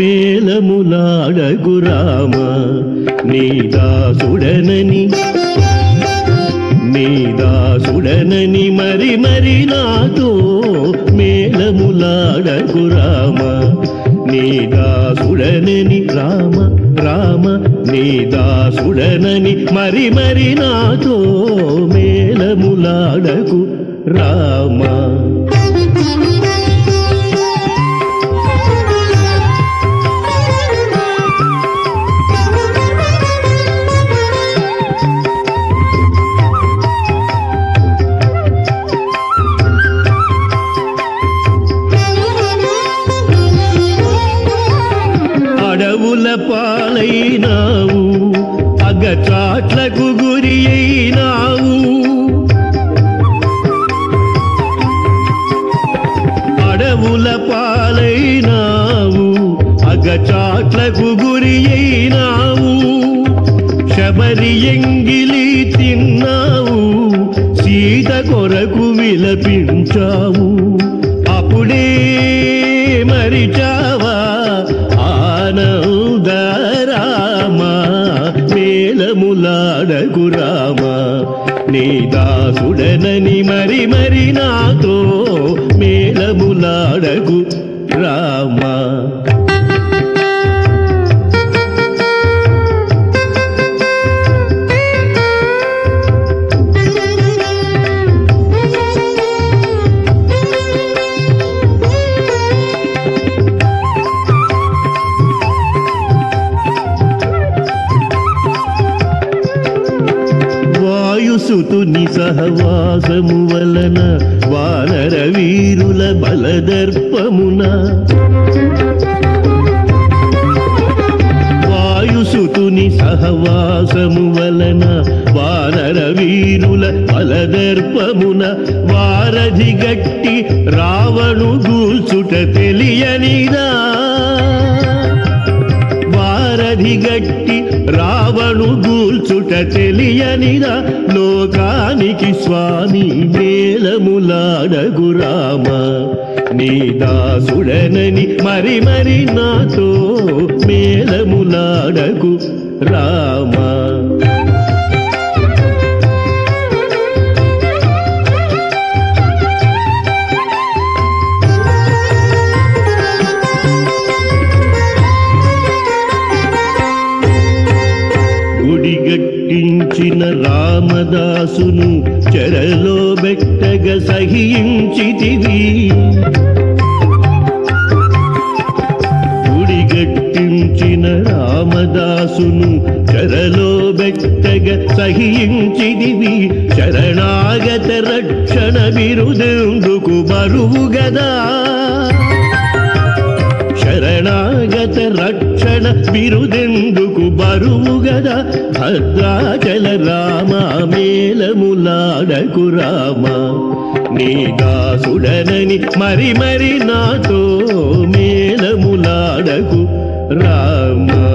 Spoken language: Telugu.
మేలములాడగు రామ నీ దాసుడనని నీ దాసుడనని మరి మరి నాతో మేలములాడగు రామ నీ దాసుడనని రామ రామ నీ దాసుడనని మరి మరి నాతో మేలములాడగు రామ అడవుల పాలైనావు అగచాట్లకు గురి అయినావు అడవుల పాలైనావు అగచాట్లకు గురి అయినావు శబరి ఎంగిలి తిన్నావు సీత కొరకు విలపించావు అప్పుడే మరిచావా ఆనందరామ మేలములాడకు రామ నీ దాసుడనని మరి మరి నాతో మేలములాడకు రామ వాయుసుతుని సహవాసము వలన వానర వీరుల బలదర్పమున వాయుసుతుని సహవాసము వలన వానర వీరుల బలదర్పమున వారధి గట్టి రావణు గూల్చుట తెలియనిదా వారధి గట్టి రావణు గూల్చుట తెలియనిరా లోకానికి స్వామి మేలములాడగు రామ నీ దాసుడనని మరి మరి నాతో మేలములాడగు రామ గుడిగట్టించిన రామదాసును చెరలో బెట్టగ సహించితివి గుడిగట్టించిన రామదాసును చెరలో బెట్టగ సహించిదివి శరణాగత రక్షణ బిరుదెందుకు బరువు గదా శరణాగత రక్షణ బిరుదెందుకు బరువు గదా భద్రాచల రామ మేలములాడకు రామ నీ దాసుడనని మరి మరి నాతో మేలములాడకు రామ